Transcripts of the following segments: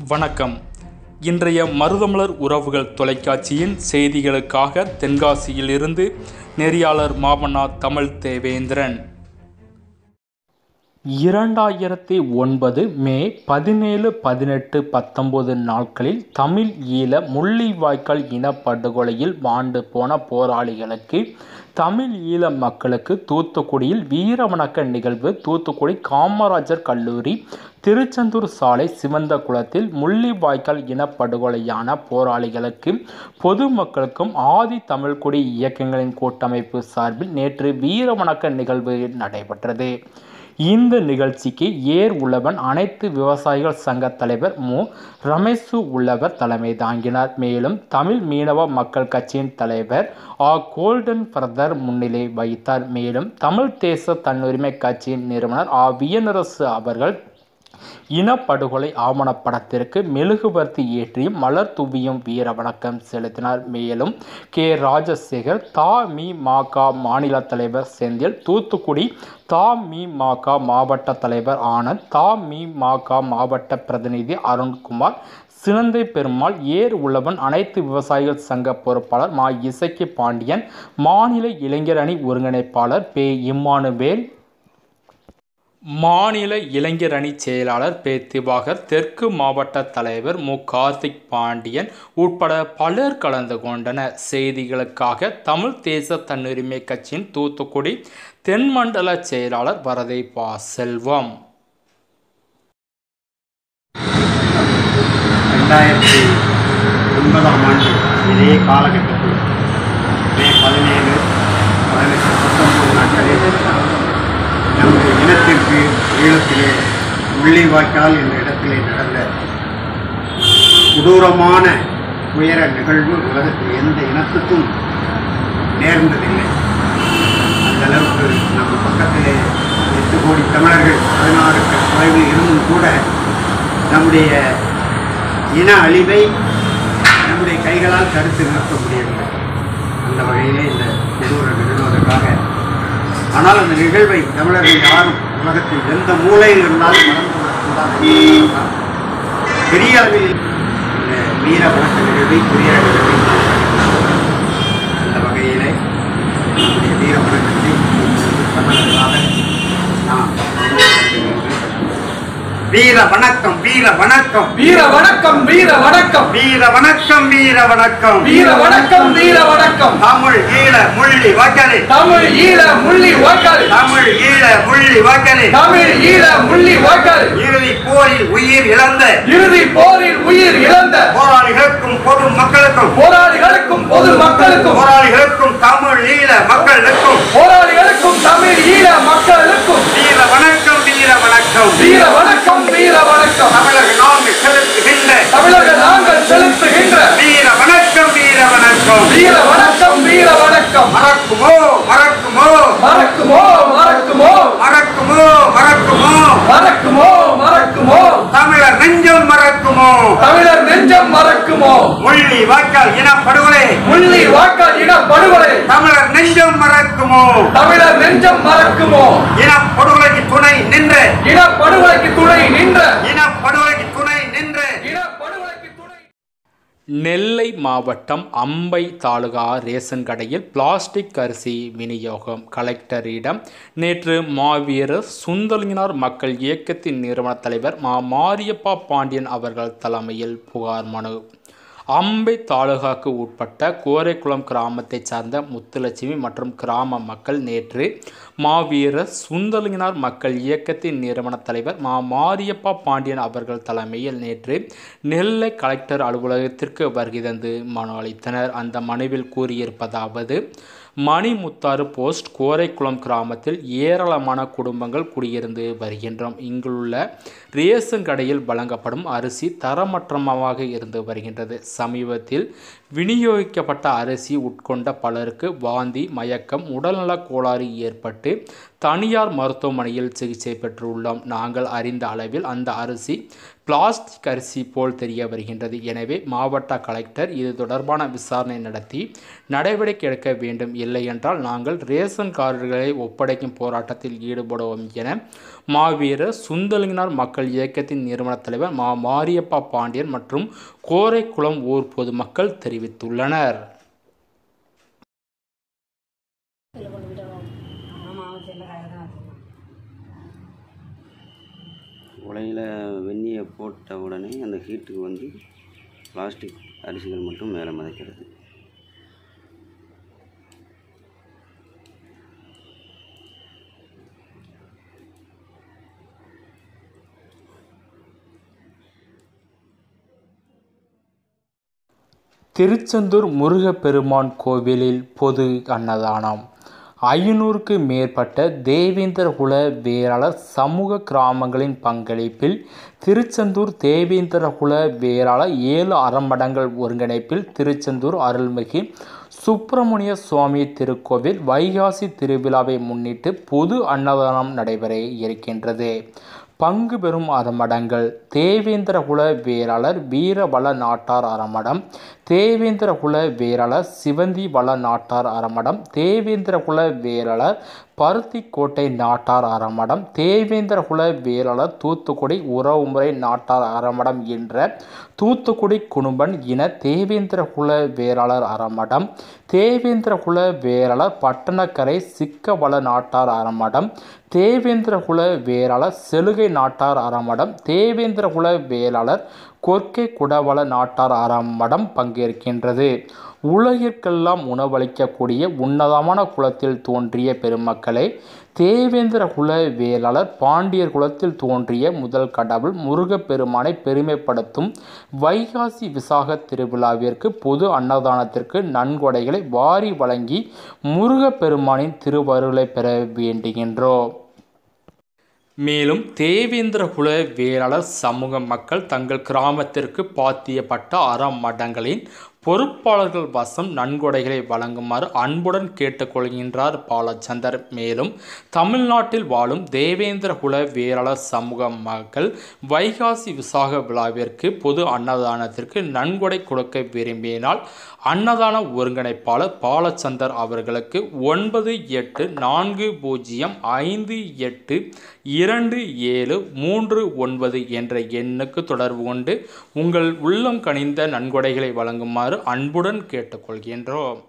வணக்கம் இன்றைய மருதமலர் உறவுகள் தொலைக்காட்சியின் செய்திகளுக்காக தென்காசியிலிருந்து நெறியாளர் மாமன்னா தமிழ் தேவேந்திரன் இரண்டாயிரத்தி ஒன்பது மே பதினேழு பதினெட்டு பத்தொன்பது நாட்களில் தமிழ் ஈழ முள்ளிவாய்க்கால் இனப்படுகொலையில் மாண்டு போன போராளிகளுக்கு தமிழ் ஈழ மக்களுக்கு தூத்துக்குடியில் வீரவணக்க நிகழ்வு தூத்துக்குடி காமராஜர் கல்லூரி திருச்செந்தூர் சாலை சிவந்த குளத்தில் முள்ளிவாய்க்கால் இனப்படுகொலையான போராளிகளுக்கு பொதுமக்களுக்கும் ஆதி தமிழ்குடி இயக்கங்களின் கூட்டமைப்பு சார்பில் நேற்று வீரவணக்க நிகழ்வு நடைபெற்றது இந்த நிகழ்ச்சிக்கு ஏர் உழவன் அனைத்து விவசாயிகள் சங்க தலைவர் மு ரமேசு உள்ளவர் தலைமை தாங்கினார் மேலும் தமிழ் மீனவ மக்கள் கட்சியின் தலைவர் ஆ கோல்டன் பிரதர் முன்னிலை வகித்தார் மேலும் தமிழ் தேச தன்னுரிமை கட்சியின் நிறுவனர் ஆ வியனரசு அவர்கள் இனப்படுகொலை ஆவணப்படத்திற்கு மெழுகுவர்த்தி ஏற்றியும் மலர் தூவியும் வீர வணக்கம் செலுத்தினார் மேலும் கே ராஜசேகர் தா மி மா கா மாநில தலைவர் செந்தில் தூத்துக்குடி தா மி மா கா மாவட்ட தலைவர் ஆனந்த் தா மி மா கா மாவட்ட பிரதிநிதி அருண்குமார் சினந்தை பெருமாள் ஏர் உழவன் அனைத்து விவசாயிகள் சங்க பொறுப்பாளர் மா இசக்கி பாண்டியன் மாநில இளைஞர் அணி ஒருங்கிணைப்பாளர் பே இம்மானுவேல் மாநில இளைஞர் அணி செயலாளர் பே திவாகர் தெற்கு மாவட்ட தலைவர் மு கார்த்திக் பாண்டியன் உட்பட பலர் கலந்து கொண்டனர் செய்திகளுக்காக தமிழ் தேச தன்னுரிமை கட்சியின் தூத்துக்குடி தென்மண்டல செயலாளர் வரதை பா செல்வம் ரெண்டாயிரத்தி ஒன்பதாம் ஆண்டு இதே காலகட்டத்தில் மே பதினேழு பதினெட்டு பத்தொன்பது நாட்களில் நமது இனத்திற்கு ஈழத்திலே முள்ளிவாய்க்கால் என்ற இடத்திலே நடந்த கொடூரமான துயர நிகழ்வு உலகத்தில் எந்த இனத்துக்கும் நேர்ந்ததில்லை அந்த அளவுக்கு நம்ம பக்கத்திலே எட்டு கோடி தமிழர்கள் பதினாறுக்கு குறைவில் இருந்தும் கூட நம்முடைய இன அழிவை நம்முடைய கைகளால் தடுத்து நிறுத்த முடியவில்லை அந்த வகையிலே இந்த கொடூர நிகழ்வதற்காக ஆனால் அந்த நிகழ்வை தமிழர்கள் யாரும் உலகத்தில் எந்த மூலையில் இருந்தாலும் மறந்து விடக்கூடாது என்பதற்காக பெரிய அளவில் இந்த வீர வணக்க நிகழ்வை பெரிய அளவில் அந்த வகையிலே நம்முடைய வீர வணக்கத்தை தமிழர்களாக நாம் வீர வணக்கம் வீர வணக்கம் வீர வணக்கம் வீர வணக்கம் வீர வணக்கம் வீர வணக்கம் வீர வணக்கம் வீர வணக்கம் தமிழ் ஈழ முள்ளி வாய்க்காலே தமிழ் ஈழ முள்ளி வாய்க்கால் தமிழ் ஈழ முள்ளி வாய்க்காலே தமிழ் ஈழ முள்ளி வாய்க்கால் இறுதி போரில் உயிர் இழந்த இறுதி போரில் உயிர் இழந்த போராளிகளுக்கும் பொது மக்களுக்கும் போராளிகளுக்கும் பொது மக்களுக்கும் போராளிகளுக்கும் தமிழ் ஈழ மக்களுக்கும் போராளிகளுக்கும் தமிழ் ஈழ மக்களுக்கும் வீர வணக்கம் வீர வணக்கம் வீர வணக்கம் வீர வணக்கம் தமிழர்கள் நாங்கள் செலுத்துகின்ற தமிழர்கள் நாங்கள் செலுத்துகின்ற வீர வணக்கம் வீர வணக்கம் வீர வணக்கம் வீர வணக்கம் மறக்குமோ மறக்குமோ மறக்குமோ மறக்குமோ மறக்குமோ மறக்குமோ மறக்குமோ மறக்குமோ தமிழர் நெஞ்சம் மறக்குமோ தமிழர் நெஞ்சம் மறக்குமோ முள்ளி வாய்க்கால் இனப்படுகொலை முள்ளி வாக்கால் இன படுகொலை தமிழர் நெஞ்சம் மறக்குமோ தமிழர் நெஞ்சம் மறக்குமோ இனப்படுகொலைக்கு துணை நின்ற இனப்படுகொலைக்கு துணை நின்ற இனப்படுகொலைக்கு துணை நின்ற இனப்படுகொலைக்கு துணை நெல்லை மாவட்டம் அம்பை தாலுகா ரேஷன் கடையில் பிளாஸ்டிக் அரிசி விநியோகம் கலெக்டரிடம் நேற்று மாவீரர் சுந்தலினார் மக்கள் இயக்கத்தின் நிறுவன தலைவர் மா மாரியப்பா பாண்டியன் அவர்கள் தலைமையில் புகார் மனு அம்பை தாலுகாக்கு உட்பட்ட கோரைக்குளம் கிராமத்தைச் சார்ந்த முத்துலட்சுமி மற்றும் கிராம மக்கள் நேற்று மாவீரர் சுந்தலினார் மக்கள் இயக்கத்தின் நிறுவன தலைவர் மா மாரியப்பா பாண்டியன் அவர்கள் தலைமையில் நேற்று நெல்லை கலெக்டர் அலுவலகத்திற்கு வருகை தந்து மனு அளித்தனர் அந்த மனுவில் கூறியிருப்பதாவது மணிமுத்தாறு போஸ்ட் கோரைக்குளம் கிராமத்தில் ஏராளமான குடும்பங்கள் குடியிருந்து வருகின்றோம் இங்குள்ள ரேஷன் கடையில் வழங்கப்படும் அரிசி தரமற்றமாக இருந்து வருகின்றது சமீபத்தில் விநியோகிக்கப்பட்ட அரிசி உட்கொண்ட பலருக்கு வாந்தி மயக்கம் உடல்நலக் கோளாறு ஏற்பட்டு தனியார் மருத்துவமனையில் சிகிச்சை பெற்றுள்ளோம் நாங்கள் அறிந்த அளவில் அந்த அரிசி பிளாஸ்டிக் அரிசி போல் தெரிய வருகின்றது எனவே மாவட்ட கலெக்டர் இது தொடர்பான விசாரணை நடத்தி நடவடிக்கை எடுக்க வேண்டும் இல்லை என்றால் நாங்கள் ரேஷன் கார்டுகளை ஒப்படைக்கும் போராட்டத்தில் ஈடுபடுவோம் என மாவீரர் சுந்தலிங்கனார் மக்கள் இயக்கத்தின் நிறுவன தலைவர் மா மாரியப்பா பாண்டியன் மற்றும் கோரைக்குளம் ஊர் பொதுமக்கள் தெரிவித்துள்ளனர் உலையில் வெந்நியை போட்ட உடனே அந்த ஹீட்டுக்கு வந்து பிளாஸ்டிக் அரிசிகள் மட்டும் மேலே மிதக்கிறது திருச்செந்தூர் முருகப்பெருமான் கோவிலில் பொது அன்னதானம் ஐநூறுக்கு மேற்பட்ட தேவேந்திர குல வேளாளர் சமூக கிராமங்களின் பங்களிப்பில் திருச்செந்தூர் தேவேந்திர குல வேளாளர் ஏழு அறமடங்கள் ஒருங்கிணைப்பில் திருச்செந்தூர் அருள்மிகு சுப்பிரமணிய சுவாமி திருக்கோவில் வைகாசி திருவிழாவை முன்னிட்டு பொது அன்னதானம் நடைபெற இருக்கின்றது பங்கு பெறும் அறமடங்கள் தேவேந்திர குல வேளாளர் வீரவள நாட்டார் அறமடம் தேவேந்திர குல வேளாளர் சிவந்தி வள நாட்டார் அறமடம் தேவேந்திர குல வேளாளர் பருத்திக்கோட்டை நாட்டார் அறமடம் தேவேந்திர குல வேளாளர் தூத்துக்குடி உறவுமுறை நாட்டார் அறமடம் என்ற தூத்துக்குடி குணும்பன் இன தேவேந்திர குல வேளாளர் அறமடம் தேவேந்திர குல வேளாளர் பட்டணக்கரை சிக்கவள நாட்டார் அறமடம் தேவேந்திர குல வேளாளர் செலுகை நாட்டார் அறமடம் தேவேந்திர குல வேளாளர் கொர்க்கை குடவள நாட்டார் அறமடம் பங்கேற்கின்றது உலகிற்கெல்லாம் உணவளிக்கக்கூடிய உன்னதமான குலத்தில் தோன்றிய பெருமக்களை தேவேந்திர குல வேளாளர் பாண்டியர் குலத்தில் தோன்றிய முதல் கடவுள் முருகப்பெருமானை பெருமைப்படுத்தும் வைகாசி விசாக திருவிழாவிற்கு பொது அன்னதானத்திற்கு நன்கொடைகளை வாரி வழங்கி முருகப்பெருமானின் திருவருளை பெற வேண்டுகின்றோம் மேலும் தேவேந்திர குல வேளாளர் சமூக மக்கள் தங்கள் கிராமத்திற்கு பாத்தியப்பட்ட அறமடங்களின் பொறுப்பாளர்கள் வசம் நன்கொடைகளை வழங்குமாறு அன்புடன் கேட்டுக்கொள்கின்றார் பாலச்சந்தர் மேலும் தமிழ்நாட்டில் வாழும் தேவேந்திர குல வேளாளர் சமூக மக்கள் வைகாசி விசாக விழாவிற்கு பொது அன்னதானத்திற்கு நன்கொடை கொடுக்க விரும்பினால் அன்னதான ஒருங்கிணைப்பாளர் பாலச்சந்தர் அவர்களுக்கு ஒன்பது எட்டு நான்கு பூஜ்ஜியம் ஐந்து எட்டு இரண்டு ஏழு மூன்று ஒன்பது என்ற எண்ணுக்கு தொடர்பு கொண்டு உங்கள் உள்ளம் கனிந்த நன்கொடைகளை வழங்குமாறு அன்புடன் கேட்டுக்கொள்கின்றோம்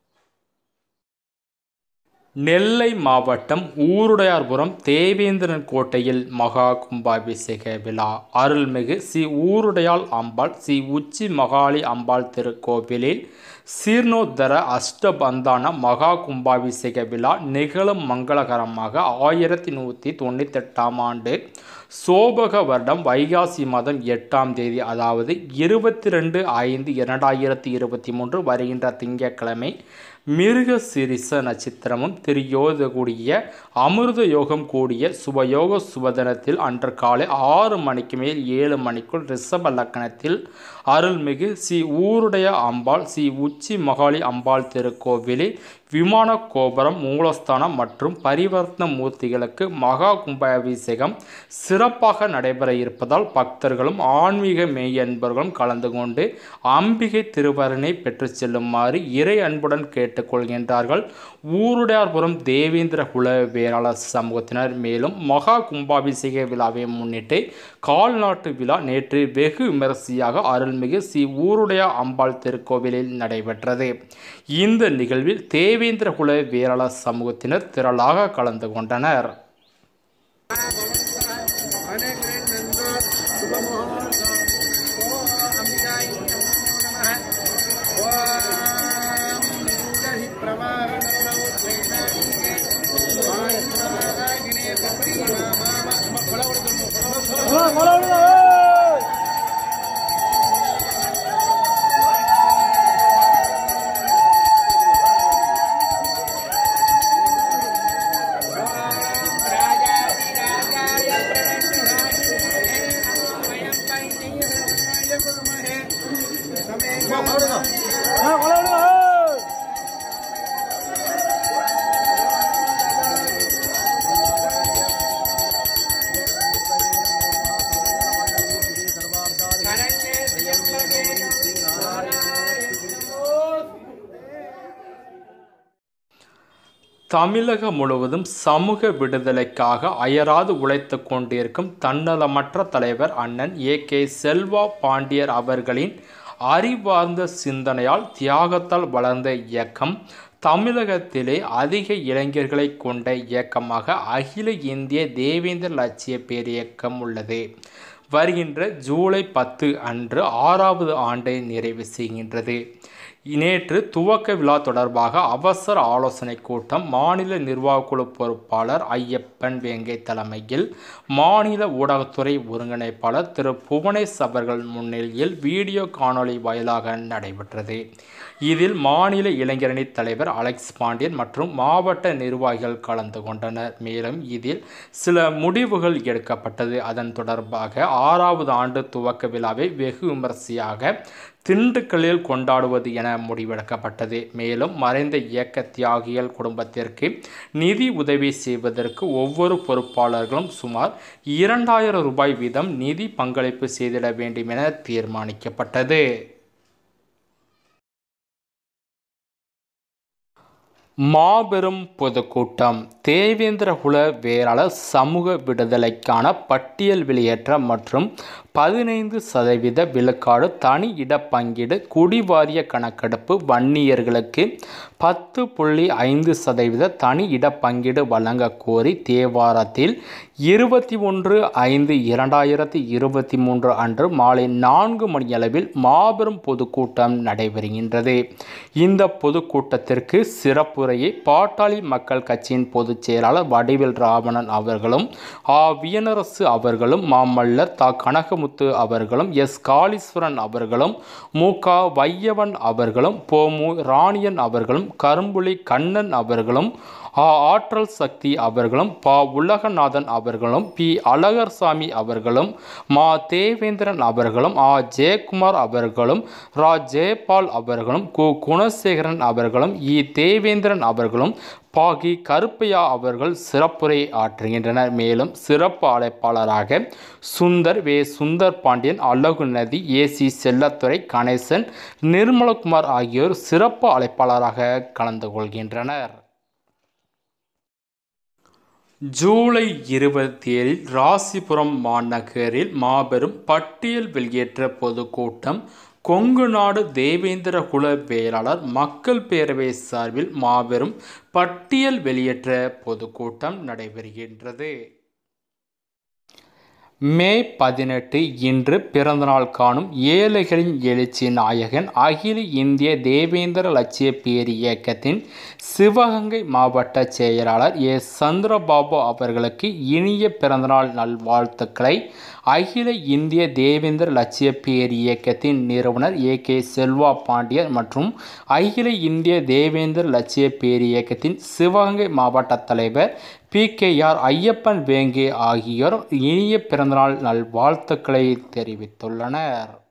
நெல்லை மாவட்டம் ஊருடையார்புரம் தேவேந்திரன் கோட்டையில் மகா கும்பாபிஷேக விழா அருள்மிகு ஸ்ரீ ஊருடையாள் அம்பாள் ஸ்ரீ உச்சி மகாளி அம்பாள் திருக்கோவிலில் சீர்ணோத்தர அஷ்டபந்தான மகா கும்பாபிஷேக விழா நிகழும் மங்களகரமாக ஆயிரத்தி நூற்றி தொண்ணூத்தெட்டாம் ஆண்டு சோபக வருடம் வைகாசி மாதம் எட்டாம் தேதி அதாவது இருபத்தி ரெண்டு ஐந்து இரண்டாயிரத்தி இருபத்தி மூன்று வருகின்ற திங்கட்கிழமை மிருக சிரிச நட்சத்திரமும் திரியோத கூடிய அமிர்த யோகம் கூடிய சுபயோக சுபதனத்தில் அன்று காலை ஆறு மணிக்கு மேல் ஏழு மணிக்குள் ரிஷப லக்கணத்தில் அருள்மிகு ஸ்ரீ ஊருடைய அம்பாள் ஸ்ரீ உச்சி மகாளி அம்பாள் திருக்கோவிலில் விமான கோபுரம் மூலஸ்தானம் மற்றும் பரிவர்த்தன மூர்த்திகளுக்கு மகா கும்பாபிஷேகம் சிறப்பாக நடைபெற இருப்பதால் பக்தர்களும் ஆன்மீக மெய் அன்பர்களும் கலந்து கொண்டு அம்பிகை திருவருணை பெற்று செல்லுமாறு இறை அன்புடன் கேட்டுக்கொள்கின்றார்கள் ஊருடையார்புரம் தேவேந்திர குல வேளாளர் சமூகத்தினர் மேலும் மகா கும்பாபிஷேக விழாவை முன்னிட்டு கால்நாட்டு விழா நேற்று வெகு விமரிசையாக அருள்மிகு ஸ்ரீ ஊருடைய அம்பாள் திருக்கோவிலில் நடைபெற்றது இந்த நிகழ்வில் தேவேந்திர குல வேளாளர் சமூகத்தினர் திரளாக கலந்து கொண்டனர் ராஜாதி ராஜாய பிரணந்தாய தமிழகம் முழுவதும் சமூக விடுதலைக்காக அயராது உழைத்து கொண்டிருக்கும் தன்னலமற்ற தலைவர் அண்ணன் ஏ கே செல்வா பாண்டியர் அவர்களின் அறிவார்ந்த சிந்தனையால் தியாகத்தால் வளர்ந்த இயக்கம் தமிழகத்திலே அதிக இளைஞர்களை கொண்ட இயக்கமாக அகில இந்திய தேவேந்திர லட்சிய பேரியக்கம் உள்ளது வருகின்ற ஜூலை பத்து அன்று ஆறாவது ஆண்டை நிறைவு செய்கின்றது நேற்று துவக்க விழா தொடர்பாக அவசர ஆலோசனை கூட்டம் மாநில நிர்வாகக்குழு பொறுப்பாளர் ஐயப்பன் வேங்கை தலைமையில் மாநில ஊடகத்துறை ஒருங்கிணைப்பாளர் திரு புவனேஷ் அவர்கள் முன்னிலையில் வீடியோ காணொளி வாயிலாக நடைபெற்றது இதில் மாநில இளைஞரணி தலைவர் அலெக்ஸ் பாண்டியன் மற்றும் மாவட்ட நிர்வாகிகள் கலந்து கொண்டனர் மேலும் இதில் சில முடிவுகள் எடுக்கப்பட்டது அதன் தொடர்பாக ஆறாவது ஆண்டு துவக்க விழாவை வெகு விமரிசையாக திண்டுக்கல்லில் கொண்டாடுவது என முடிவெடுக்கப்பட்டது மேலும் மறைந்த இயக்க தியாகிகள் குடும்பத்திற்கு நிதி உதவி செய்வதற்கு ஒவ்வொரு பொறுப்பாளர்களும் சுமார் இரண்டாயிரம் ரூபாய் வீதம் நிதி பங்களிப்பு செய்திட வேண்டும் என தீர்மானிக்கப்பட்டது மாபெரும் பொதுக்கூட்டம் தேவேந்திர குல வேளாளர் சமூக விடுதலைக்கான பட்டியல் வெளியேற்ற மற்றும் பதினைந்து சதவீத விழுக்காடு தனி இட பங்கீடு குடிவாரிய கணக்கெடுப்பு வன்னியர்களுக்கு பத்து புள்ளி ஐந்து சதவீத தனி இட பங்கீடு வழங்க கோரி தேவாரத்தில் இருபத்தி ஒன்று ஐந்து இரண்டாயிரத்தி இருபத்தி மூன்று அன்று மாலை நான்கு மணியளவில் மாபெரும் பொதுக்கூட்டம் நடைபெறுகின்றது இந்த பொதுக்கூட்டத்திற்கு சிறப்புரையை பாட்டாளி மக்கள் கட்சியின் பொதுச் செயலாளர் வடிவேல் ராவணன் அவர்களும் ஆ வியனரசு அவர்களும் மாமல்லர் தா கனகமுத்து அவர்களும் எஸ் காளீஸ்வரன் அவர்களும் மு க வையவன் அவர்களும் போமு ராணியன் அவர்களும் கரும்புலி கண்ணன் அவர்களும் ஆ ஆற்றல் சக்தி அவர்களும் பா உலகநாதன் அவர்களும் பி அழகர்சாமி அவர்களும் மா தேவேந்திரன் அவர்களும் ஆ ஜெயக்குமார் அவர்களும் ரா ஜெயபால் அவர்களும் கு குணசேகரன் அவர்களும் இ தேவேந்திரன் அவர்களும் பாகி கருப்பையா அவர்கள் சிறப்புரை ஆற்றுகின்றனர் மேலும் சிறப்பு அழைப்பாளராக சுந்தர் வே சுந்தர் பாண்டியன் அழகு நதி ஏசி செல்லத்துறை கணேசன் நிர்மலகுமார் ஆகியோர் சிறப்பு அழைப்பாளராக கலந்து கொள்கின்றனர் ஜூலை இருபத்தி ஏழில் ராசிபுரம் மாநகரில் மாபெரும் பட்டியல் வெளியேற்ற பொதுக்கூட்டம் கொங்கு நாடு தேவேந்திர குல வேளாளர் மக்கள் பேரவை சார்பில் மாபெரும் பட்டியல் வெளியேற்ற பொதுக்கூட்டம் நடைபெறுகின்றது மே பதினெட்டு இன்று பிறந்தநாள் காணும் ஏழைகளின் எழுச்சி நாயகன் அகில இந்திய தேவேந்திர லட்சிய பேர் இயக்கத்தின் சிவகங்கை மாவட்ட செயலாளர் ஏ சந்திரபாபு அவர்களுக்கு இனிய பிறந்தநாள் நல்வாழ்த்துக்களை அகில இந்திய தேவேந்திர லட்சிய பேர் இயக்கத்தின் நிறுவனர் ஏ கே செல்வா பாண்டியர் மற்றும் அகில இந்திய தேவேந்திர லட்சிய பேர் இயக்கத்தின் சிவகங்கை மாவட்ட தலைவர் பி கே ஆர் ஐயப்பன் வேங்கே ஆகியோர் இனிய பிறந்தநாள் நல்வாழ்த்துக்களை தெரிவித்துள்ளனர்